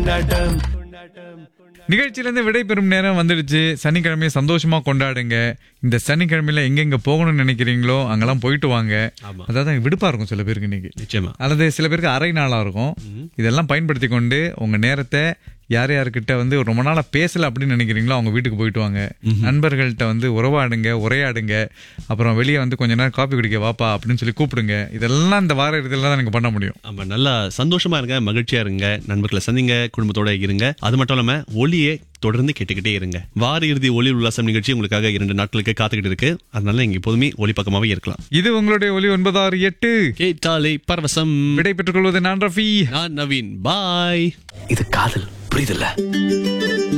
கொண்டாட்டம் நிகழ்ச்சியிலேருந்து விடைபெறும் நேரம் வந்துடுச்சு சனிக்கிழமையை சந்தோஷமா கொண்டாடுங்க இந்த சனிக்கிழமையில எங்கெங்க போகணும்னு நினைக்கிறீங்களோ அங்கெல்லாம் போயிட்டு வாங்க ஆமா. அதாவது விடுப்பா இருக்கும் சில பேருக்கு இன்னைக்கு நிச்சயமா அல்லது சில பேருக்கு அரை நாளா இருக்கும் இதெல்லாம் பயன்படுத்தி கொண்டு உங்க நேரத்தை யார் யார்கிட்ட வந்து ரொம்ப நாளா பேசல அப்படின்னு நினைக்கிறீங்களோ அவங்க வீட்டுக்கு போயிட்டு வாங்க நண்பர்கள்ட்ட வந்து உறவாடுங்க உரையாடுங்க அப்புறம் வெளியே வந்து கொஞ்ச நேரம் காபி குடிக்க வாப்பா அப்படின்னு சொல்லி கூப்பிடுங்க இதெல்லாம் இந்த வார இறுதியில தான் எனக்கு பண்ண முடியும் ஆமா நல்லா சந்தோஷமா இருங்க மகிழ்ச்சியா இருங்க நண்பர்களை சந்திங்க குடும்பத்தோட இருங்க அது மட்டும் இல்லாம ஒளியை தொடர்ந்து கேட்டுக்கிட்டே இருங்க வார இறுதி ஒளி உல்லாசம் நிகழ்ச்சி உங்களுக்காக இரண்டு நாட்களுக்கு காத்துக்கிட்டு இருக்கு அதனால நீங்க எப்போதுமே ஒளி பக்கமாவே இருக்கலாம் இது உங்களுடைய ஒலி ஒன்பதாறு எட்டு கேட்டாலே பரவசம் விடை பெற்றுக் கொள்வது நான் ரஃபி நான் நவீன் பாய் இது காதல் புரியுதுல்ல